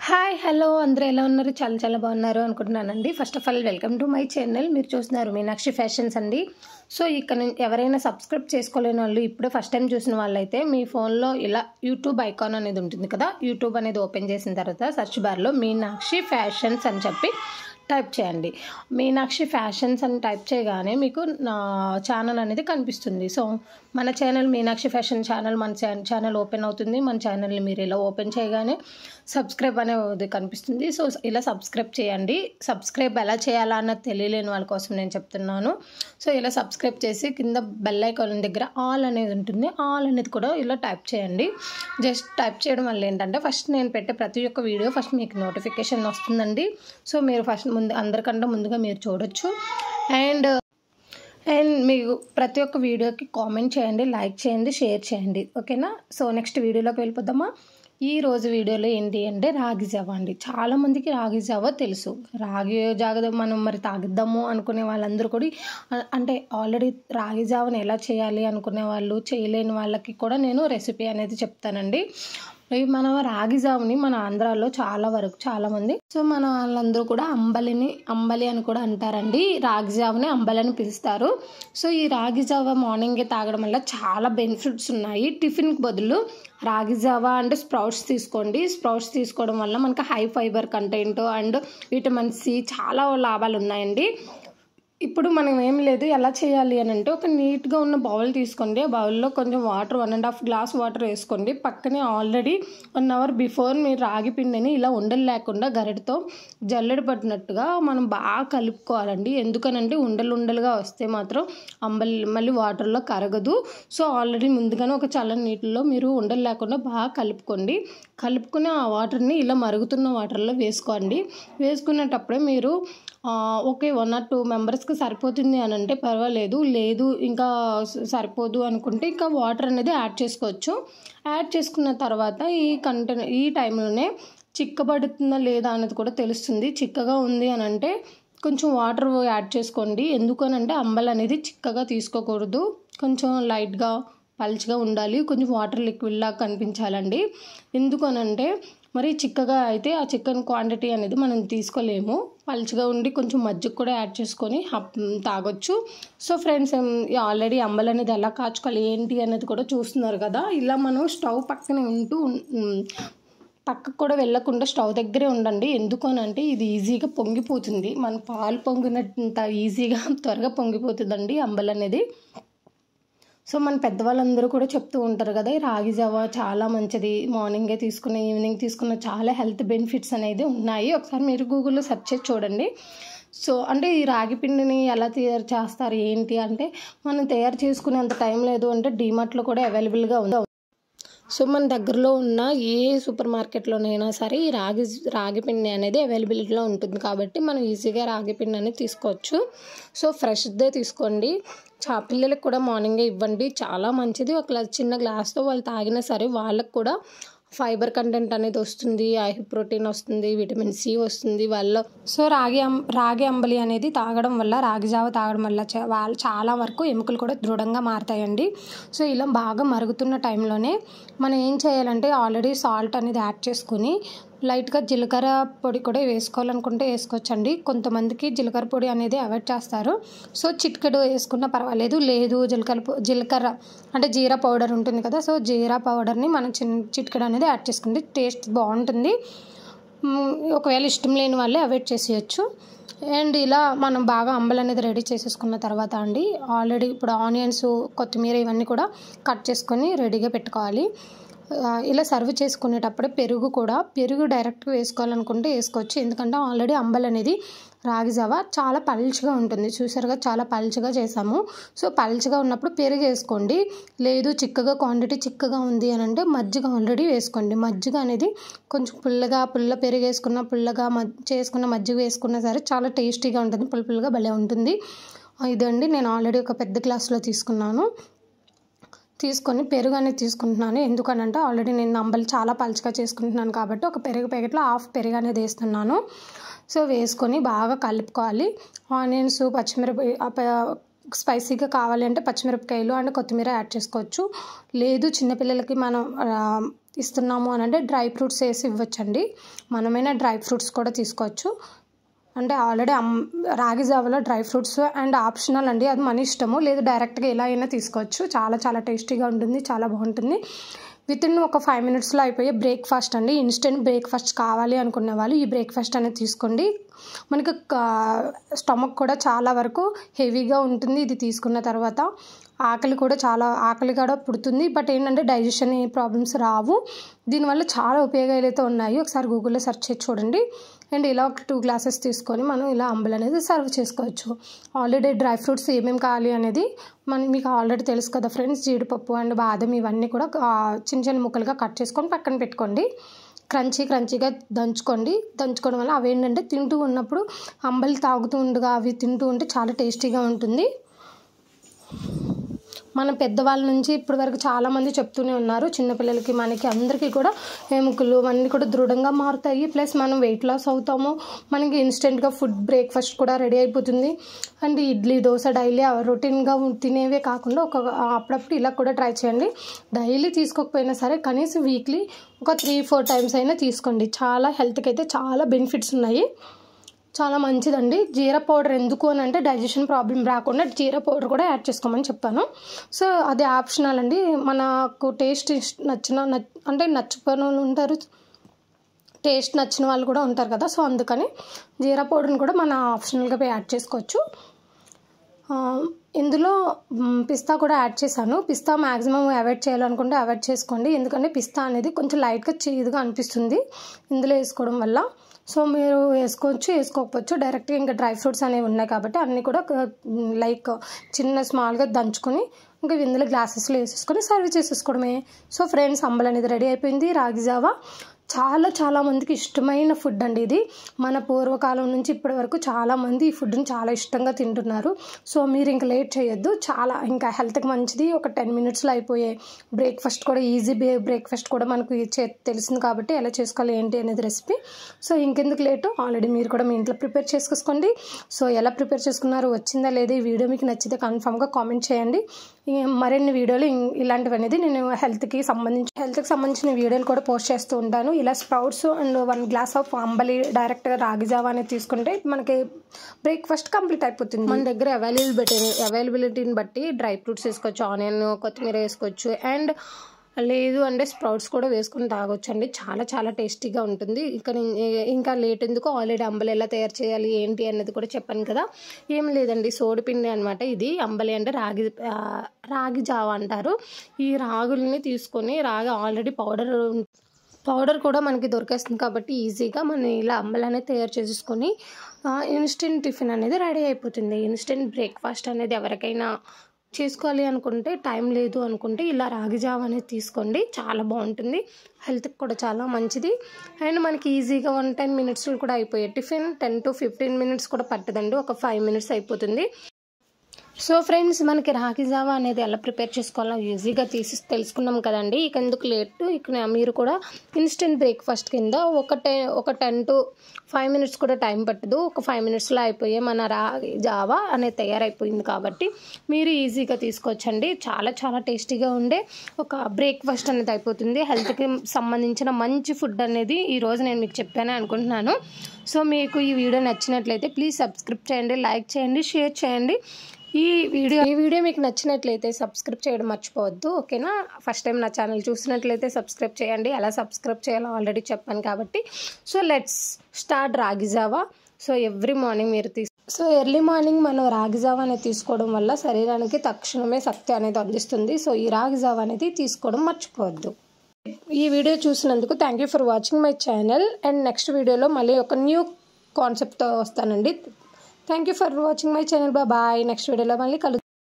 hi hello అందరూ ఎలా ఉన్నారు చాలా చాలా బాగున్నారు అనుకుంటున్నానండి first of all welcome to my channel మీరు చూస్తున్నారు మీనాక్షి ఫ్యాషన్స్ అండి సో ఇక్కడ నుంచి ఎవరైనా సబ్స్క్రైబ్ చేసుకోలేని వాళ్ళు ఇప్పుడే ఫస్ట్ టైం చూసిన వాళ్ళైతే మీ ఫోన్లో ఇలా యూట్యూబ్ ఐకాన్ అనేది ఉంటుంది కదా యూట్యూబ్ అనేది ఓపెన్ చేసిన తర్వాత సెర్చ్ బార్లో మీనాక్షి ఫ్యాషన్స్ అని చెప్పి టైప్ చేయండి మీనాక్షి ఫ్యాషన్స్ అని టైప్ చేయగానే మీకు నా ఛానల్ అనేది కనిపిస్తుంది సో మన ఛానల్ మీనాక్షి ఫ్యాషన్ ఛానల్ మన ఛానల్ ఓపెన్ అవుతుంది మన ఛానల్ని మీరు ఇలా ఓపెన్ చేయగానే సబ్స్క్రైబ్ అనేది కనిపిస్తుంది సో ఇలా సబ్స్క్రైబ్ చేయండి సబ్స్క్రైబ్ ఎలా చేయాలా అన్నది తెలియలేని వాళ్ళ కోసం నేను చెప్తున్నాను సో ఇలా సబ్స్క్రైబ్ చేసి కింద బెల్ ఐకాన్ దగ్గర ఆల్ అనేది ఉంటుంది ఆల్ అనేది కూడా ఇలా టైప్ చేయండి జస్ట్ టైప్ చేయడం వల్ల ఏంటంటే ఫస్ట్ నేను పెట్టే ప్రతి ఒక్క వీడియో ఫస్ట్ మీకు నోటిఫికేషన్ వస్తుందండి సో మీరు ఫస్ట్ ముందు అందరికంటే ముందుగా మీరు చూడొచ్చు అండ్ అండ్ మీకు ప్రతి ఒక్క వీడియోకి కామెంట్ చేయండి లైక్ చేయండి షేర్ చేయండి ఓకేనా సో నెక్స్ట్ వీడియోలోకి వెళ్ళిపోదామా ఈ రోజు వీడియోలో ఏంటి అంటే రాగి జావ అండి చాలామందికి రాగి జావ తెలుసు రాగి జావ మనం మరి తాగిద్దాము అనుకునే వాళ్ళందరూ కూడా అ- అంటే ఆల్రెడీ రాగి జావని ఎలా చేయాలి అనుకునే వాళ్ళు చేయలేని వాళ్ళకి కూడా నేను రెసిపీ అనేది చెప్తానండి ఈ మన రాగి జావని మన ఆంధ్రాలో చాలా వరకు చాలామంది సో మన వాళ్ళందరూ కూడా అంబలిని అంబలి అని కూడా అంటారండి రాగి జావని అంబలి అని పిలుస్తారు సో ఈ రాగి జావ మార్నింగే తాగడం వల్ల చాలా బెనిఫిట్స్ ఉన్నాయి టిఫిన్కి బదులు రాగి జావ అండ్ స్ప్రౌట్స్ తీసుకోండి స్ప్రౌట్స్ తీసుకోవడం వల్ల మనకి high fibre content and vitamin C చాలా లాభాలు ఉన్నాయండి ఇప్పుడు మనం ఏం లేదు ఎలా చేయాలి అని అంటే ఒక నీట్గా ఉన్న బౌల్ తీసుకోండి ఆ బౌల్లో కొంచెం water one and half glass water వేసుకోండి పక్కనే ఆల్రెడీ వన్ అవర్ బిఫోర్ మీరు రాగి పిండిని ఇలా ఉండలు లేకుండా గరిటతో జల్లెడ పట్టినట్టుగా మనం బాగా కలుపుకోవాలండి ఎందుకనంటే ఉండలు ఉండలుగా వస్తే మాత్రం అంబలి మళ్ళీ వాటర్లో కరగదు సో ఆల్రెడీ ముందుగానే ఒక చల్లని నీటిలో మీరు ఉండలు లేకుండా బాగా కలుపుకోండి కలుపుకుని ఆ వాటర్ని ఇలా మరుగుతున్న వాటర్లో వేసుకోండి వేసుకునేటప్పుడే మీరు ఆ, ఓకే వన్ ఆర్ టూ మెంబర్స్కి సరిపోతుంది అని అంటే పర్వాలేదు లేదు ఇంకా స- సరిపోదు అనుకుంటే ఇంకా వాటర్ అనేది యాడ్ చేసుకోవచ్చు యాడ్ చేసుకున్న తర్వాత ఈ కంటెన్ ఈ టైంలోనే చిక్కబడుతుందా లేదా అనేది కూడా తెలుస్తుంది చిక్కగా ఉంది అని అంటే కొంచెం వాటర్ యాడ్ చేసుకోండి ఎందుకనంటే అంబల్ అనేది చిక్కగా తీసుకోకూడదు కొంచెం లైట్గా పల్చగా ఉండాలి కొంచెం వాటర్ లిక్విడ్ లాగా కనిపించాలండి ఎందుకనంటే మరి చిక్కగా అయితే ఆ చికెన్ క్వాంటిటీ అనేది మనం తీసుకోలేము పల్చగా ఉండి కొంచెం మజ్జిగ కూడా యాడ్ చేసుకొని హప్ తాగొచ్చు సో ఫ్రెండ్స్ ఆల్రెడీ అంబల్ అనేది ఎలా కాచుకోవాలి ఏంటి అనేది కూడా చూస్తున్నారు కదా ఇలా మనం స్టవ్ పక్కన ఉంటూ ఉమ్, పక్కకు కూడా వెళ్ళకుండా స్టవ్ దగ్గరే ఉండండి ఎందుకు అని అంటే ఇది ఈజీగా పొంగిపోతుంది మన పాలు పొంగినంత ఈజీగా త్వరగా పొంగిపోతుందండి అంబల్ అనేది సో మన పెద్దవాళ్ళందరూ కూడా చెప్తూ ఉంటారు కదా ఈ రాగి జావ చాలా మంచిది మార్నింగే తీసుకున్న ఈవినింగ్ తీసుకున్న చాలా హెల్త్ బెనిఫిట్స్ అనేది ఉన్నాయి ఒకసారి మీరు గూగుల్లో సెర్చ్ చేసి చూడండి సో అంటే ఈ రాగి పిండిని ఎలా తయారు చేస్తారు ఏంటి అంటే మనం తయారు చేసుకునేంత టైం లేదు అంటే డీమార్ట్లో కూడా అవైలబుల్గా ఉంది సో మన దగ్గరలో ఉన్న ఏ సూపర్ మార్కెట్లోనైనా సరే ఈ రాగి రాగి పిండి అనేది అవైలబిలిటీలో ఉంటుంది కాబట్టి మనం ఈజీగా రాగి పిండి అనేది తీసుకోవచ్చు సో ఫ్రెష్దే తీసుకోండి చా పిల్లలకు కూడా మార్నింగే ఇవ్వండి చాలా మంచిది ఒక గ్లా- చిన్న గ్లాస్తో వాళ్ళు తాగినా సరే వాళ్ళకు కూడా ఫైబర్ కంటెంట్ అనేది వస్తుంది ఐ ప్రోటీన్ వస్తుంది విటమిన్ సి వస్తుంది వాళ్ళ సో రాగి అం రాగి అంబలి అనేది తాగడం వల్ల రాగి జావ తాగడం వల్ల చా- వాళ్ళు చాలా వరకు ఎముకలు కూడా దృఢంగా మారుతాయండి సో ఇలా బాగా మరుగుతున్న టైంలోనే మనం ఏం చేయాలంటే ఆల్రెడీ సాల్ట్ అనేది యాడ్ చేసుకుని లైట్గా జీలకర్ర పొడి కూడా వేసుకోవాలనుకుంటే వేసుకోవచ్చండి కొంతమందికి జీలకర్ర పొడి అనేది అవాయిడ్ చేస్తారు సో చిటికెడు వేసుకున్నా పర్వాలేదు లేదు జీలకర్ర పొ- జీలకర్ర అంటే జీరా పౌడర్ ఉంటుంది కదా సో జీరా పౌడర్ని మనం చిన్న చిటికెడు అనేది యాడ్ చేసుకుంటే టేస్ట్ బాగుంటుంది మ్, ఒకవేళ ఇష్టం లేని వాళ్ళే అవాయిడ్ చేసేయచ్చు అండ్ ఇలా మనం బాగా అంబలు అనేది రెడీ చేసేసుకున్న తర్వాత అండి ఆల్రెడీ ఇప్పుడు ఆనియన్స్ కొత్తిమీర ఇవన్నీ కూడా కట్ చేసుకొని రెడీగా పెట్టుకోవాలి ఆ, ఇలా సర్వ్ చేసుకునేటప్పుడే పెరుగు కూడా పెరుగు డైరెక్ట్గా వేసుకోవాలనుకుంటే వేసుకోవచ్చు ఎందుకంటే ఆల్రెడీ అంబల్ అనేది రాగి జావ చాలా పల్చగా ఉంటుంది చూసారుగా చాలా పల్చగా చేసాము సో పల్చగా ఉన్నప్పుడు పెరుగు వేసుకోండి లేదు చిక్కగా క్వాంటిటీ చిక్కగా ఉంది అని అంటే మజ్జిగ ఆల్రెడీ వేసుకోండి మజ్జిగ అనేది కొంచెం పుల్లగా పుల్ల పెరుగు వేసుకున్న పుల్లగా మజ్ చేసుకున్న మజ్జిగ వేసుకున్నా సరే చాలా టేస్టీగా ఉంటుంది పుల్ల పుల్లగా భలే ఉంటుంది ఇదండి నేను ఆల్రెడీ ఒక పెద్ద గ్లాస్లో తీసుకున్నాను తీసుకొని పెరుగు అనేది తీసుకుంటున్నాను ఎందుకనంటే ఆల్రెడీ నేను నంబలు చాలా పలుచగా చేసుకుంటున్నాను కాబట్టి ఒక పెరుగు ప్యాకెట్లో హాఫ్ పెరుగు అనేది వేస్తున్నాను సో వేసుకొని బాగా కలుపుకోవాలి ఆనియన్స్ పచ్చిమిరప ఆ ప- స్పైసీగా కావాలి అంటే పచ్చిమిరపకాయలు అండ్ కొత్తిమీర యాడ్ చేసుకోవచ్చు లేదు చిన్నపిల్లలకి మనం ఆ, ఇస్తున్నాము అని అంటే డ్రై ఫ్రూట్స్ వేసి ఇవ్వచ్చండి మనమైనా డ్రై ఫ్రూట్స్ కూడా తీసుకోవచ్చు అంటే ఆల్రెడీ అమ్ రాగి జావలో డ్రై ఫ్రూట్స్ అండ్ ఆప్షనల్ అండి అది మన ఇష్టము లేదు డైరెక్ట్గా ఎలా అయినా తీసుకోవచ్చు చాలా చాలా టేస్టీగా ఉంటుంది చాలా బాగుంటుంది విత్ ఇన్ ఒక ఫైవ్ మినిట్స్లో అయిపోయే బ్రేక్ఫాస్ట్ అండి ఇన్స్టెంట్ బ్రేక్ఫాస్ట్ కావాలి అనుకునే వాళ్ళు ఈ బ్రేక్ఫాస్ట్ అనేది తీసుకోండి మనకి స్టమక్ కూడా చాలా వరకు హెవీగా ఉంటుంది ఇది తీసుకున్న తర్వాత ఆకలి కూడా చాలా ఆకలి కూడా పుడుతుంది బట్ ఏంటంటే డైజెషన్ ప్రాబ్లమ్స్ రావు దీనివల్ల చాలా ఉపయోగాలు అయితే ఉన్నాయి ఒకసారి గూగుల్లో సెర్చ్ చేసి చూడండి అండ్ ఇలా ఒక టూ గ్లాసెస్ తీసుకొని మనం ఇలా అంబల్ అనేది సర్వ్ చేసుకోవచ్చు ఆల్రెడీ డ్రై ఫ్రూట్స్ ఏమేమి కావాలి అనేది మన మీకు ఆల్రెడీ తెలుసు కదా ఫ్రెండ్స్ జీడిపప్పు అండ్ బాదం ఇవన్నీ కూడా చిన్న చిన్న ముక్కలుగా కట్ చేసుకొని పక్కన పెట్టుకోండి క్రంచీ క్రంచీగా దంచుకోండి దంచుకోవడం వల్ల అవి ఏంటంటే తింటూ ఉన్నప్పుడు అంబలి తాగుతూ ఉండగా అవి తింటూ ఉంటే చాలా టేస్టీగా ఉంటుంది మన పెద్దవాళ్ళ నుంచి ఇప్పటి వరకు చాలామంది చెప్తూనే ఉన్నారు చిన్నపిల్లలకి మనకి అందరికీ కూడా ఎముకలు అన్నీ కూడా దృఢంగా మారుతాయి ప్లస్ మనం వెయిట్ లాస్ అవుతాము మనకి ఇన్స్టెంట్గా ఫుడ్ బ్రేక్ఫాస్ట్ కూడా రెడీ అయిపోతుంది అండ్ ఇడ్లీ దోశ డైలీ రొటీన్గా తినేవే కాకుండా ఒక అప్పుడప్పుడు ఇలా కూడా ట్రై చేయండి డైలీ తీసుకోకపోయినా సరే కనీసం వీక్లీ ఒక త్రీ ఫోర్ టైమ్స్ అయినా తీసుకోండి చాలా హెల్త్కి అయితే చాలా బెనిఫిట్స్ ఉన్నాయి చాలా మంచిదండి జీరా పౌడర్ ఎందుకు అని అంటే డైజెషన్ ప్రాబ్లం రాకుండా జీరా పౌడర్ కూడా యాడ్ చేసుకోమని చెప్పాను సో అది ఆప్షనల్ అండి మనకు టేస్ట్ నచ్చిన అంటే నచ్చిపోయిన వాళ్ళు ఉంటారు టేస్ట్ నచ్చిన వాళ్ళు కూడా ఉంటారు కదా సో అందుకని జీరా పౌడర్ని కూడా మన ఆప్షనల్గా యాడ్ చేసుకోవచ్చు ఇందులో పిస్తా కూడా యాడ్ చేశాను పిస్తా మ్యాక్సిమం అవాయిడ్ చేయాలనుకుంటే అవాయిడ్ చేసుకోండి ఎందుకంటే పిస్తా అనేది కొంచెం లైట్గా చేదుగా అనిపిస్తుంది ఇందులో వేసుకోవడం వల్ల సో మీరు వేసుకోవచ్చు వేసుకోకపోవచ్చు డైరెక్ట్గా ఇంకా డ్రై ఫ్రూట్స్ అనేవి ఉన్నాయి కాబట్టి అన్నీ కూడా లైక్ చిన్న స్మాల్గా దంచుకొని ఇంకా ఇందులో గ్లాసెస్లో వేసేసుకొని సర్వ్ చేసేసుకోవడమే సో ఫ్రెండ్స్ అంబల్ అనేది రెడీ అయిపోయింది రాగి జావా చాలా చాలా మందికి ఇష్టమైన ఫుడ్ అండి ఇది మన పూర్వకాలం నుంచి ఇప్పటి వరకు చాలామంది ఈ ఫుడ్ని చాలా ఇష్టంగా తింటున్నారు సో మీరు ఇంకా లేట్ చేయొద్దు చాలా ఇంకా హెల్త్కి మంచిది ఒక టెన్ మినిట్స్లో అయిపోయే బ్రేక్ఫాస్ట్ కూడా ఈజీ బ్రేక్ఫాస్ట్ కూడా మనకు తెలిసింది కాబట్టి ఎలా చేసుకోవాలి ఏంటి అనేది రెసిపీ సో ఇంకెందుకు లేటు ఆల్రెడీ మీరు కూడా మీ ఇంట్లో ప్రిపేర్ చేసుకోండి సో ఎలా ప్రిపేర్ చేసుకున్నారు వచ్చిందా లేదా ఈ వీడియో మీకు నచ్చితే కన్ఫామ్గా కామెంట్ చేయండి మరిన్ని వీడియోలు ఇలాంటివి అనేది నేను హెల్త్కి సంబంధించి హెల్త్కి సంబంధించిన వీడియోలు కూడా పోస్ట్ చేస్తూ ఉంటాను ఇలా sprouts and one glass of అంబలి డైరెక్ట్గా రాగి జావా అనేది తీసుకుంటే మనకి బ్రేక్ఫాస్ట్ కంప్లీట్ అయిపోతుంది మన దగ్గర అవైలబిలిటీ అవైలబిలిటీని బట్టి డ్రై ఫ్రూట్స్ వేసుకోవచ్చు ఆనియన్ కొత్తిమీర వేసుకోవచ్చు అండ్ లేదు అంటే స్ప్రౌట్స్ కూడా వేసుకొని తాగొచ్చు అండి చాలా చాలా టేస్టీగా ఉంటుంది ఇంకా ఇంకా లేట్ ఎందుకు ఆల్రెడీ అంబలి ఎలా తయారు చేయాలి ఏంటి అన్నది కూడా చెప్పాను కదా ఏం లేదండి సోడిపిండి అనమాట ఇది అంబలి అంటే రాగి రాగి జావ అంటారు ఈ రాగుల్ని తీసుకొని రాగి ఆల్రెడీ పౌడర్ పౌడర్ కూడా మనకి దొరికేస్తుంది కాబట్టి ఈజీగా మనం ఇలా అంబలి అనేది తయారు చేసేసుకొని ఇన్స్టెంట్ టిఫిన్ అనేది రెడీ అయిపోతుంది ఇన్స్టెంట్ బ్రేక్ఫాస్ట్ అనేది ఎవరికైనా చేసుకోవాలి అనుకుంటే టైం లేదు అనుకుంటే ఇలా రాగి జావ అనేది తీసుకోండి చాలా బాగుంటుంది హెల్త్కి కూడా చాలా మంచిది అండ్ మనకి ఈజీగా వన్ టెన్ మినిట్స్లో కూడా అయిపోయాయి tiffin ten to fifteen minutes కూడా పట్టదండి ఒక ఫైవ్ మినిట్స్ అయిపోతుంది సో ఫ్రెండ్స్ మనకి రాగి జావా అనేది ఎలా ప్రిపేర్ చేసుకోవాలో ఈజీగా తీసి తెలుసుకున్నాం కదండి ఇక ఎందుకు లేట్ ఇక మీరు కూడా ఇన్స్టెంట్ బ్రేక్ఫాస్ట్ కింద ఒక టెన్ ఒక టెన్ టు ఫైవ్ మినిట్స్ కూడా టైం పట్టదు ఒక ఫైవ్ మినిట్స్లో అయిపోయే మన రాగి జావా అనేది తయారైపోయింది కాబట్టి మీరు ఈజీగా తీసుకోవచ్చండి చాలా చాలా టేస్టీగా ఉండే ఒక బ్రేక్ఫాస్ట్ అనేది అయిపోతుంది హెల్త్కి సంబంధించిన మంచి ఫుడ్ అనేది ఈరోజు నేను మీకు చెప్పాను అనుకుంటున్నాను సో మీకు ఈ వీడియో నచ్చినట్లయితే ప్లీజ్ సబ్స్క్రైబ్ చేయండి లైక్ చేయండి షేర్ చేయండి ఈ వీడియో ఈ వీడియో మీకు నచ్చినట్లయితే సబ్స్క్రైబ్ చేయడం మర్చిపోవద్దు ఓకేనా ఫస్ట్ టైం నా ఛానల్ చూసినట్లయితే సబ్స్క్రైబ్ చేయండి ఎలా సబ్స్క్రైబ్ చేయాలో ఆల్రెడీ చెప్పాను కాబట్టి సో లెట్స్ స్టార్ట్ రాగి జావా సో ఎవ్రీ మార్నింగ్ మీరు తీసు సో ఎర్లీ మార్నింగ్ మనం రాగి జావా అనేది తీసుకోవడం వల్ల శరీరానికి తక్షణమే శక్తి అనేది అందిస్తుంది సో ఈ రాగి జావా అనేది తీసుకోవడం మర్చిపోవద్దు ఈ వీడియో చూసినందుకు thank you for watching my channel and next వీడియోలో మళ్ళీ ఒక న్యూ కాన్సెప్ట్తో వస్తానండి thank you for watching my channel bye next వీడియోలో మళ్ళీ కలు